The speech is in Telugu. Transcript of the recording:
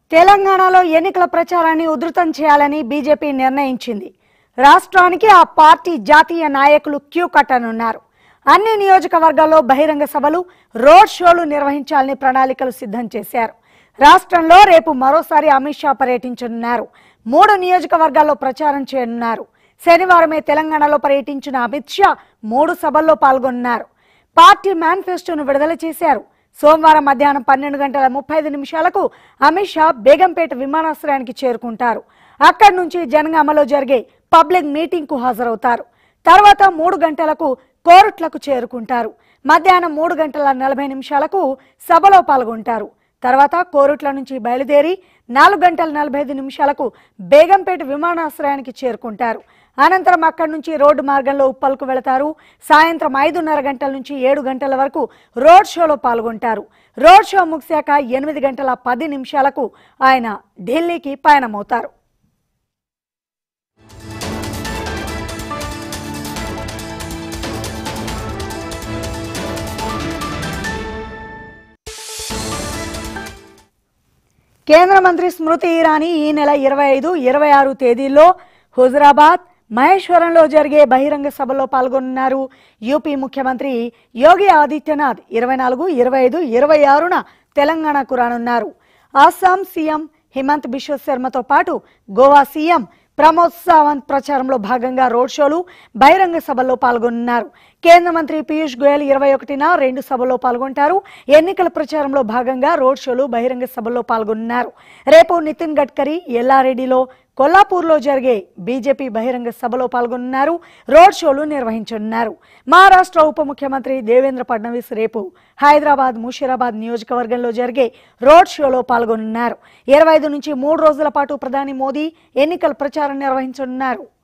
తెలంగాణలో ఎన్నికల ప్రచారాన్ని ఉధృతం చేయాలని బీజేపీ నిర్ణయించింది రాష్ట్రానికి ఆ పార్టీ జాతీయ నాయకులు క్యూ కట్టనున్నారు అన్ని నియోజకవర్గాల్లో బహిరంగ సభలు రోడ్ షోలు నిర్వహించాలని ప్రణాళికలు సిద్ధం చేశారు రాష్ట్రంలో రేపు మరోసారి అమిత్ షా పర్యటించనున్నారు మూడు నియోజకవర్గాల్లో ప్రచారం చేయనున్నారు శనివారమే తెలంగాణలో పర్యటించిన అమిత్ షా మూడు సభల్లో పాల్గొన్నారు పార్టీ మేనిఫెస్టోను విడుదల చేశారు సోమవారం మధ్యాహ్నం పన్నెండు గంటల ముప్పై ఐదు నిమిషాలకు అమిత్ షా బేగంపేట విమానాశ్రయానికి చేరుకుంటారు అక్కడి నుంచి జనగామలో జరిగే పబ్లిక్ మీటింగ్ కు హాజరవుతారు తర్వాత మూడు గంటలకు కోరుట్లకు చేరుకుంటారు మధ్యాహ్నం మూడు గంటల నలభై నిమిషాలకు సభలో పాల్గొంటారు తర్వాత కోరుట్ల నుంచి బయలుదేరి నాలుగు గంటల నలభై ఐదు నిమిషాలకు బేగంపేట విమానాశ్రయానికి చేరుకుంటారు అనంతరం అక్కడి నుంచి రోడ్డు మార్గంలో ఉప్పల్కు వెళతారు సాయంత్రం ఐదున్నర గంటల నుంచి ఏడు గంటల వరకు రోడ్ షోలో పాల్గొంటారు రోడ్ షో ముగిశాక ఎనిమిది గంటల పది నిమిషాలకు ఆయన ఢిల్లీకి పయనమవుతారు కేంద్ర మంత్రి స్మృతి ఇరానీ ఈ నెల ఇరవై ఐదు ఇరవై ఆరు తేదీల్లో హుజరాబాద్ మహేశ్వరంలో జరిగే బహిరంగ సభలో పాల్గొన్నారు యూపీ ముఖ్యమంత్రి యోగి ఆదిత్యనాథ్ ఇరవై నాలుగు ఇరవై ఐదు ఇరవై ఆరున తెలంగాణకు రానున్నారు అస్సాం సీఎం హిమంత్ బిశ్వ శర్మతో పాటు గోవా సీఎం ప్రమోద్ సావంత్ ప్రచారంలో భాగంగా రోడ్ షోలు బహిరంగ సభల్లో పాల్గొన్నారు కేంద్ర మంత్రి పీయూష్ గోయల్ ఇరవై ఒకటిన రెండు సభల్లో పాల్గొంటారు ఎన్నికల ప్రచారంలో భాగంగా రోడ్ షోలు బహిరంగ సభల్లో పాల్గొన్నారు రేపు నితిన్ గడ్కరీ ఎల్లారెడ్డిలో కొల్లాపూర్లో జరిగే బీజేపీ బహిరంగ సభలో పాల్గొన్నారు రోడ్ షోలు నిర్వహించనున్నారు మహారాష్ట్ర ఉప ముఖ్యమంత్రి దేవేంద్ర ఫడ్నవీస్ రేపు హైదరాబాద్ ముషీరాబాద్ నియోజకవర్గంలో జరిగే రోడ్ షోలో పాల్గొనున్నారు ఇరవై ఐదు నుంచి మూడు రోజుల పాటు ప్రధాని మోదీ ఎన్నికల ప్రచారం నిర్వహించనున్నారు